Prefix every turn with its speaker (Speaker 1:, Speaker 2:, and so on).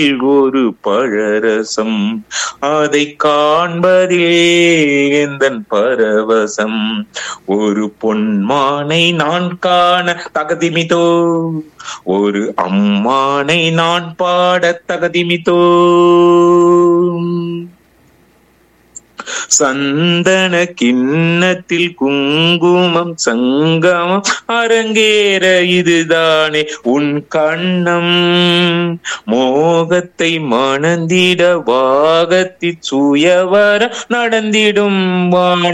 Speaker 1: ஒரு பழரசம் அதை காண்பதே எந்தன் பரவசம் ஒரு பொன்மானை நான் காண தகதிமிதோ ஒரு அம்மானை நான் பாட தகதிமிதோ சந்தன கிண்ணத்தில் குங்குமம் சங்கமம் அரங்கேற இதுதானே உன் கண்ணம் மோகத்தை மணந்திட வாகத்தில் சுயவர நடந்திடும் வான